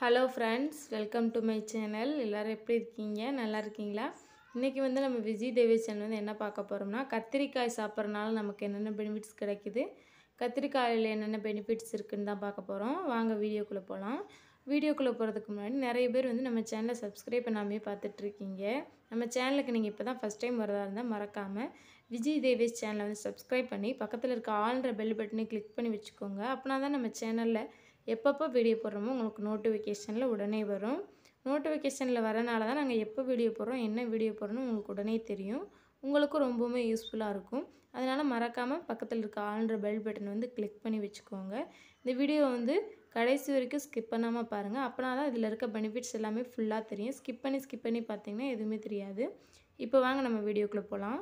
hello friends welcome to my channel எல்லோரும் எப்படி இருக்கீங்க நல்லா இருக்கீங்களா இன்றைக்கி வந்து நம்ம விஜய் தேவி சேனல் வந்து என்ன பார்க்க போகிறோம்னா கத்திரிக்காய் சாப்பிட்றதுனால நமக்கு என்னென்ன பெனிஃபிட்ஸ் கிடைக்குது கத்திரிக்காயில் என்னென்ன பெனிஃபிட்ஸ் இருக்குன்னு தான் பார்க்க போகிறோம் வாங்க வீடியோக்குள்ளே போகலாம் வீடியோக்குள்ளே போகிறதுக்கு முன்னாடி நிறைய பேர் வந்து நம்ம சேனலை சப்ஸ்கிரைப் பண்ணாமே பார்த்துட்ருக்கீங்க நம்ம சேனலுக்கு நீங்கள் இப்போ தான் ஃபஸ்ட் டைம் வரதா இருந்தால் மறக்காமல் விஜய் தேவேஷ் சேனலை வந்து சப்ஸ்கிரைப் பண்ணி பக்கத்தில் இருக்க ஆல்ன்ற பெல் பட்டனை கிளிக் பண்ணி வச்சுக்கோங்க அப்படின்னா தான் நம்ம சேனலில் எப்பப்போ வீடியோ போடுறோமோ உங்களுக்கு நோட்டிஃபிகேஷனில் உடனே வரும் நோட்டிஃபிகேஷனில் வரனால தான் நாங்கள் எப்போ வீடியோ போடுறோம் என்ன வீடியோ போடுறோன்னு உங்களுக்கு உடனே தெரியும் உங்களுக்கும் ரொம்பவுமே யூஸ்ஃபுல்லாக இருக்கும் அதனால் மறக்காமல் பக்கத்தில் இருக்க ஆல்ன்ற பெல் பட்டன் வந்து கிளிக் பண்ணி வச்சுக்கோங்க இந்த வீடியோ வந்து கடைசி வரைக்கும் ஸ்கிப் பண்ணாமல் பாருங்கள் அப்படின்னா தான் இதில் இருக்க பெனிஃபிட்ஸ் எல்லாமே ஃபுல்லாக தெரியும் ஸ்கிப் பண்ணி ஸ்கிப் பண்ணி பார்த்தீங்கன்னா எதுவுமே தெரியாது இப்போ வாங்க நம்ம வீடியோக்குள்ளே போகலாம்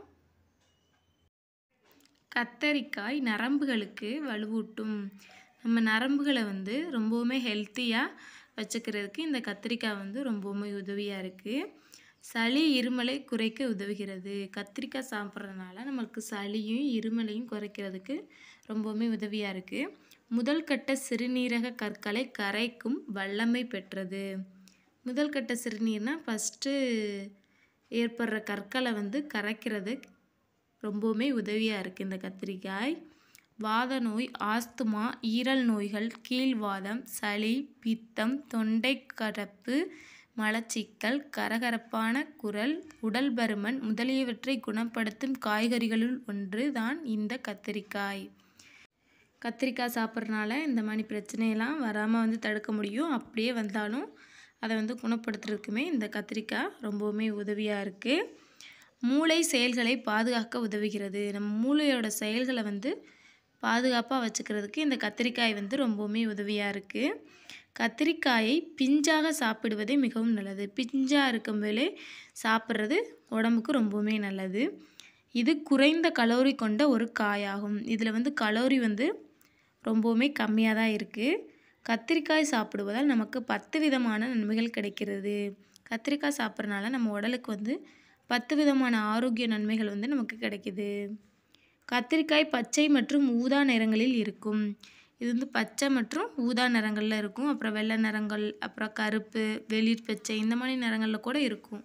கத்தரிக்காய் நரம்புகளுக்கு வலுவூட்டும் நம்ம நரம்புகளை வந்து ரொம்பவுமே ஹெல்த்தியாக வச்சுக்கிறதுக்கு இந்த கத்திரிக்காய் வந்து ரொம்பவுமே உதவியாக இருக்குது சளி இருமலை குறைக்க உதவுகிறது கத்திரிக்காய் சாப்பிட்றதுனால நம்மளுக்கு சளியும் இருமலையும் குறைக்கிறதுக்கு ரொம்பவுமே உதவியாக இருக்குது முதல் கட்ட சிறுநீரக கற்களை கரைக்கும் வல்லமை பெற்றது முதல் கட்ட சிறுநீர்னால் ஃபஸ்ட்டு ஏற்படுற கற்களை வந்து கரைக்கிறது ரொம்பவுமே உதவியாக இருக்குது இந்த கத்திரிக்காய் வாத நோய் ஆஸ்துமா ஈரல் நோய்கள் கீழ்வாதம் சளி பித்தம் தொண்டை கடப்பு மலச்சிக்கல் கரகரப்பான குரல் உடல் பருமன் முதலியவற்றை குணப்படுத்தும் காய்கறிகளுள் ஒன்று தான் இந்த கத்திரிக்காய் கத்திரிக்காய் சாப்பிட்றனால இந்த மாதிரி பிரச்சனையெல்லாம் வராமல் வந்து தடுக்க முடியும் அப்படியே வந்தாலும் அதை வந்து குணப்படுத்துறதுக்குமே இந்த கத்திரிக்காய் ரொம்பவுமே உதவியாக இருக்குது மூளை செயல்களை பாதுகாக்க உதவுகிறது நம்ம மூளையோட செயல்களை வந்து பாதுகாப்பாக வச்சுக்கிறதுக்கு இந்த கத்திரிக்காய் வந்து ரொம்பவுமே உதவியாக இருக்குது கத்திரிக்காயை பிஞ்சாக சாப்பிடுவதே மிகவும் நல்லது பிஞ்சாக இருக்கும் வேலை சாப்பிட்றது உடம்புக்கு ரொம்பவுமே நல்லது இது குறைந்த கலோரி கொண்ட ஒரு காயாகும் இதில் வந்து கலோரி வந்து ரொம்பவுமே கம்மியாக தான் இருக்குது கத்திரிக்காய் சாப்பிடுவதால் நமக்கு பத்து விதமான நன்மைகள் கிடைக்கிறது கத்திரிக்காய் சாப்பிட்றனால நம்ம உடலுக்கு வந்து பத்து விதமான ஆரோக்கிய நன்மைகள் வந்து நமக்கு கிடைக்கிது கத்திரிக்காய் பச்சை மற்றும் ஊதா நிறங்களில் இருக்கும் இது வந்து பச்சை மற்றும் ஊதா நிறங்களில் இருக்கும் அப்புறம் வெள்ளை நிறங்கள் அப்புறம் கருப்பு வெளிர் பச்சை இந்த மாதிரி நிறங்களில் கூட இருக்கும்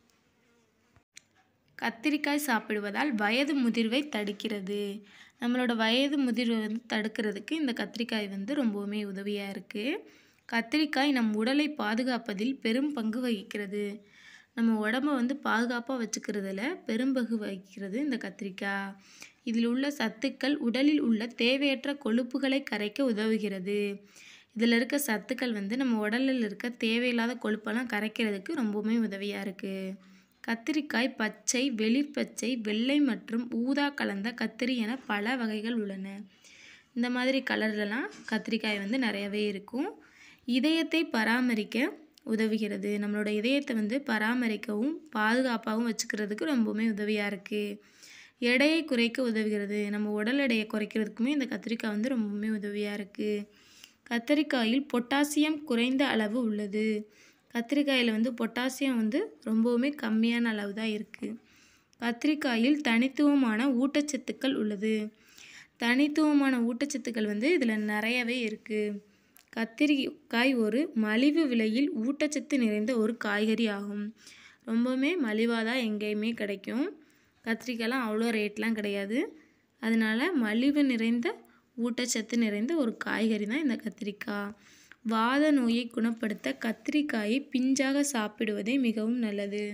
கத்திரிக்காய் சாப்பிடுவதால் வயது முதிர்வை தடுக்கிறது நம்மளோட வயது முதிர்வை வந்து தடுக்கிறதுக்கு இந்த கத்திரிக்காய் வந்து ரொம்பவுமே உதவியாக இருக்குது கத்திரிக்காய் நம் உடலை பாதுகாப்பதில் பெரும் பங்கு வகிக்கிறது நம்ம உடம்ப வந்து பாதுகாப்பாக வச்சுக்கிறதுல பெரும்பகு வகிக்கிறது இந்த கத்திரிக்காய் இதில் உள்ள சத்துக்கள் உடலில் உள்ள தேவையற்ற கொழுப்புகளை கரைக்க உதவுகிறது இதில் இருக்க சத்துக்கள் வந்து நம்ம உடலில் இருக்க தேவையில்லாத கொழுப்பெல்லாம் கரைக்கிறதுக்கு ரொம்பவுமே உதவியாக இருக்குது கத்திரிக்காய் பச்சை வெளிர் பச்சை வெள்ளை மற்றும் ஊதா கலந்த கத்திரி என பல வகைகள் உள்ளன இந்த மாதிரி கலர்லலாம் கத்திரிக்காய் வந்து நிறையவே இருக்கும் இதயத்தை பராமரிக்க உதவுகிறது நம்மளோட இதயத்தை வந்து பராமரிக்கவும் பாதுகாப்பாகவும் வச்சுக்கிறதுக்கு ரொம்பவுமே உதவியாக இருக்குது எடையை குறைக்க உதவுகிறது நம்ம உடல் எடையை குறைக்கிறதுக்குமே இந்த கத்திரிக்காய் வந்து ரொம்பவுமே உதவியாக இருக்குது கத்திரிக்காயில் பொட்டாசியம் குறைந்த அளவு உள்ளது கத்திரிக்காயில் வந்து பொட்டாசியம் வந்து ரொம்பவுமே கம்மியான அளவு தான் இருக்குது கத்திரிக்காயில் தனித்துவமான ஊட்டச்சத்துக்கள் உள்ளது தனித்துவமான ஊட்டச்சத்துக்கள் வந்து இதில் நிறையவே இருக்குது கத்திரிக்காய் ஒரு மலிவு விலையில் ஊட்டச்சத்து நிறைந்த ஒரு காய்கறி ஆகும் ரொம்பவுமே மலிவாக தான் எங்கேயுமே கிடைக்கும் கத்திரிக்காய்லாம் அவ்வளோ ரேட்லாம் கிடையாது அதனால் மலிவு நிறைந்த ஊட்டச்சத்து நிறைந்த ஒரு காய்கறி தான் இந்த கத்திரிக்காய் வாத நோயை குணப்படுத்த கத்திரிக்காயை பிஞ்சாக சாப்பிடுவதே மிகவும் நல்லது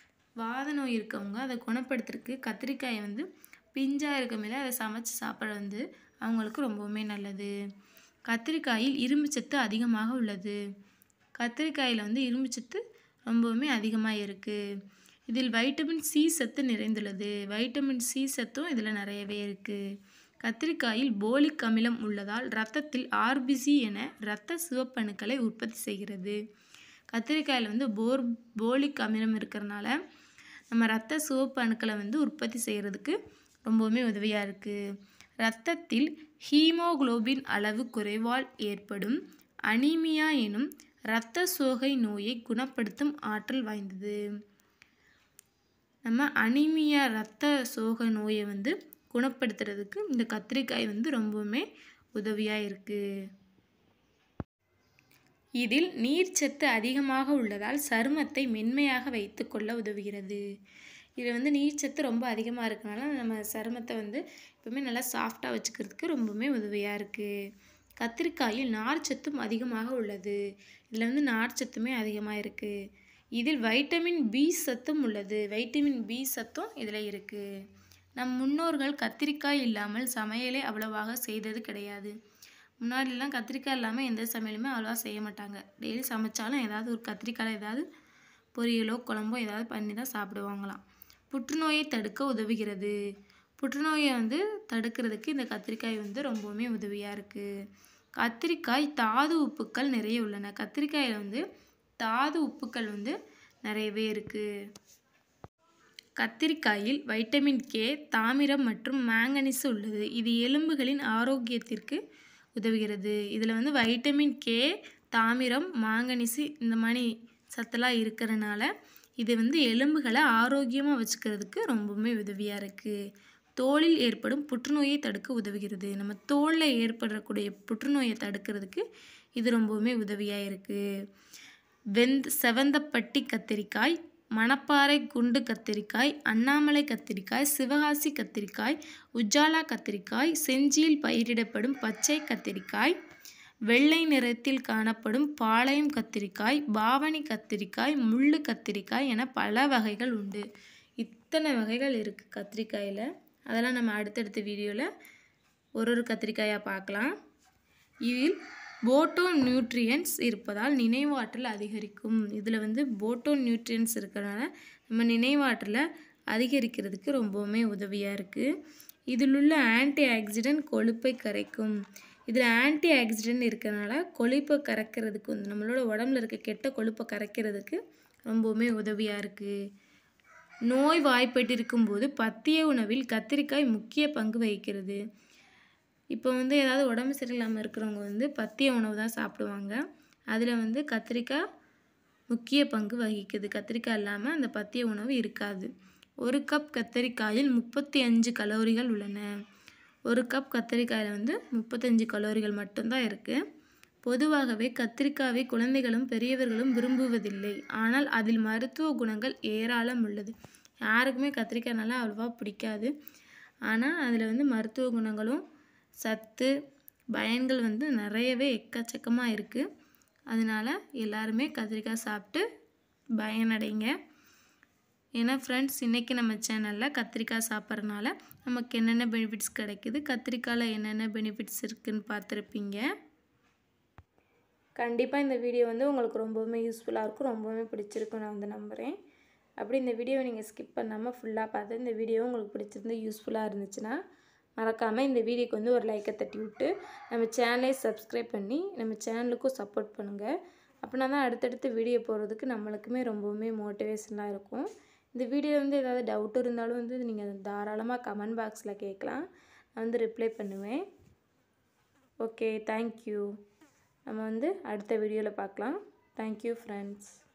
வாத நோய் இருக்கவங்க அதை குணப்படுத்துறதுக்கு கத்திரிக்காயை வந்து பிஞ்சாக இருக்க மேலே அதை சமைச்சு சாப்பிட வந்து அவங்களுக்கு ரொம்பவுமே நல்லது கத்திரிக்காயில் இரும்புச்சத்து அதிகமாக உள்ளது கத்திரிக்காயில் வந்து இரும்புச்சத்து ரொம்பவுமே அதிகமாக இருக்குது இதில் வைட்டமின் சி சத்து நிறைந்துள்ளது வைட்டமின் சி சத்தும் இதில் நிறையவே இருக்குது கத்திரிக்காயில் போலிக் அமிலம் உள்ளதால் இரத்தத்தில் ஆர்பிசி என இரத்த சிவப்பணுக்களை உற்பத்தி செய்கிறது கத்திரிக்காயில் வந்து போர் போலிக் அமிலம் இருக்கிறனால நம்ம இரத்த சிவப்பு அணுக்களை வந்து உற்பத்தி செய்கிறதுக்கு ரொம்பவுமே உதவியாக இருக்குது இரத்தத்தில் ஹீமோகுளோபின் அளவு குறைவால் ஏற்படும் அனீமியா எனும் இரத்த சோகை நோயை குணப்படுத்தும் ஆற்றல் வாய்ந்தது நம்ம அனீமியா இரத்த சோகை நோயை வந்து குணப்படுத்துறதுக்கு இந்த கத்திரிக்காய் வந்து ரொம்பவுமே உதவியாக இருக்குது இதில் நீர்ச்சத்து அதிகமாக உள்ளதால் சருமத்தை மென்மையாக வைத்துக்கொள்ள உதவுகிறது இதில் வந்து நீர்ச்சத்து ரொம்ப அதிகமாக இருக்கனால நம்ம சருமத்தை வந்து எப்பவுமே நல்லா சாஃப்டாக வச்சுக்கிறதுக்கு ரொம்பவுமே உதவியாக இருக்குது கத்திரிக்காயில் நார்ச்சத்தும் அதிகமாக உள்ளது இதில் வந்து நார்ச்சத்துமே அதிகமாக இருக்குது இதில் வைட்டமின் பி சத்தும் உள்ளது வைட்டமின் பி சத்தும் இதில் இருக்குது நம் முன்னோர்கள் கத்திரிக்காய் இல்லாமல் சமையலை அவ்வளவாக செய்தது கிடையாது முன்னாடிலாம் கத்திரிக்காய் இல்லாமல் எந்த சமையலுமே அவ்வளோவா செய்ய மாட்டாங்க டெய்லி சமைச்சாலும் ஏதாவது ஒரு கத்திரிக்காயில் ஏதாவது பொரியலோ குழம்போ ஏதாவது பண்ணி தான் சாப்பிடுவாங்களாம் புற்றுநோயை தடுக்க உதவுகிறது புற்றுநோயை வந்து தடுக்கிறதுக்கு இந்த கத்திரிக்காய் வந்து ரொம்பவுமே உதவியாக இருக்குது கத்திரிக்காய் தாது உப்புக்கள் நிறைய உள்ளன கத்திரிக்காயில் வந்து தாது உப்புக்கள் வந்து நிறையவே இருக்குது கத்திரிக்காயில் வைட்டமின் கே தாமிரம் மற்றும் மேங்கனீசு உள்ளது இது எலும்புகளின் ஆரோக்கியத்திற்கு உதவுகிறது இதில் வந்து வைட்டமின் கே தாமிரம் மாங்கனீசு இந்த மாதிரி சத்தெல்லாம் இருக்கிறனால இது வந்து எலும்புகளை ஆரோக்கியமாக வச்சுக்கிறதுக்கு ரொம்பவுமே உதவியாக இருக்குது தோலில் ஏற்படும் புற்றுநோயை தடுக்க உதவுகிறது நம்ம தோலில் ஏற்படக்கூடிய புற்றுநோயை தடுக்கிறதுக்கு இது ரொம்பவுமே உதவியாக இருக்குது வெந்த் செவந்தப்பட்டி கத்திரிக்காய் மணப்பாறை குண்டு கத்திரிக்காய் அண்ணாமலை கத்திரிக்காய் சிவகாசி கத்திரிக்காய் உஜாலா கத்திரிக்காய் செஞ்சியில் பயிரிடப்படும் பச்சை கத்திரிக்காய் வெள்ளை நிறத்தில் காணப்படும் பாளையம் கத்திரிக்காய் பாவனி கத்திரிக்காய் முள்ளு கத்திரிக்காய் என பல வகைகள் உண்டு இத்தனை வகைகள் இருக்குது கத்திரிக்காயில் அதெல்லாம் நம்ம அடுத்தடுத்த வீடியோவில் ஒரு ஒரு கத்திரிக்காயாக பார்க்கலாம் இதில் போட்டோ நியூட்ரியன்ஸ் இருப்பதால் நினைவாற்றல் அதிகரிக்கும் இதில் வந்து போட்டோ நியூட்ரியன்ஸ் இருக்கிறனால நம்ம நினைவாற்றலை அதிகரிக்கிறதுக்கு ரொம்பவுமே உதவியாக இருக்குது இதில் உள்ள ஆன்டி ஆக்சிடென்ட் கொழுப்பை கரைக்கும் இதில் ஆன்டி ஆக்சிடென்ட் இருக்கிறனால கொழுப்பை கரைக்கிறதுக்கு வந்து நம்மளோட உடம்புல இருக்க கெட்ட கொழுப்பை கரைக்கிறதுக்கு ரொம்பவுமே உதவியாக இருக்குது நோய் வாய்ப்பட்டிருக்கும் போது பத்திய உணவில் கத்திரிக்காய் முக்கிய பங்கு வகிக்கிறது இப்போ வந்து ஏதாவது உடம்பு சரியில்லாமல் இருக்கிறவங்க வந்து பத்திய உணவு தான் சாப்பிடுவாங்க அதில் வந்து கத்திரிக்காய் முக்கிய பங்கு வகிக்குது கத்திரிக்காய் இல்லாமல் அந்த பத்திய உணவு இருக்காது ஒரு கப் கத்திரிக்காயில் முப்பத்தி அஞ்சு கலோரிகள் உள்ளன ஒரு கப் கத்திரிக்காயில் வந்து முப்பத்தஞ்சு கலோரிகள் மட்டும்தான் இருக்குது பொதுவாகவே கத்திரிக்காயை குழந்தைகளும் பெரியவர்களும் விரும்புவதில்லை ஆனால் அதில் மருத்துவ குணங்கள் ஏராளம் உள்ளது யாருக்குமே கத்திரிக்காய் நல்லா அவ்வளோவா பிடிக்காது ஆனால் அதில் வந்து மருத்துவ குணங்களும் சத்து பயன்கள் வந்து நிறையவே எக்கச்சக்கமாக இருக்குது அதனால் எல்லாருமே கத்திரிக்காய் சாப்பிட்டு பயனடைங்க ஏன்னா ஃப்ரெண்ட்ஸ் இன்றைக்கி நம்ம சேனலில் கத்திரிக்காய் சாப்பிட்றனால நமக்கு என்னென்ன பெனிஃபிட்ஸ் கிடைக்குது கத்திரிக்காயில் என்னென்ன பெனிஃபிட்ஸ் இருக்குதுன்னு பார்த்துருப்பீங்க கண்டிப்பாக இந்த வீடியோ வந்து உங்களுக்கு ரொம்பவுமே யூஸ்ஃபுல்லாக இருக்கும் ரொம்பவுமே பிடிச்சிருக்கும் நான் வந்து நம்புகிறேன் அப்படி இந்த வீடியோவை நீங்கள் ஸ்கிப் பண்ணாமல் ஃபுல்லாக பார்த்து இந்த வீடியோ உங்களுக்கு பிடிச்சிருந்து யூஸ்ஃபுல்லாக இருந்துச்சுன்னா மறக்காமல் இந்த வீடியோக்கு வந்து ஒரு லைக்கை தட்டி விட்டு நம்ம சேனலை சப்ஸ்கிரைப் பண்ணி நம்ம சேனலுக்கும் சப்போர்ட் பண்ணுங்கள் அப்படின்னா தான் அடுத்தடுத்து வீடியோ போடுறதுக்கு நம்மளுக்குமே ரொம்பவுமே மோட்டிவேஷனாக இருக்கும் இந்த வீடியோ வந்து ஏதாவது டவுட் இருந்தாலும் வந்து நீங்கள் தாராளமாக கமெண்ட் பாக்ஸில் கேட்கலாம் நான் வந்து ரிப்ளை பண்ணுவேன் ஓகே தேங்க்யூ நம்ம வந்து அடுத்த வீடியோவில் பார்க்கலாம் தேங்க்யூ ஃப்ரெண்ட்ஸ்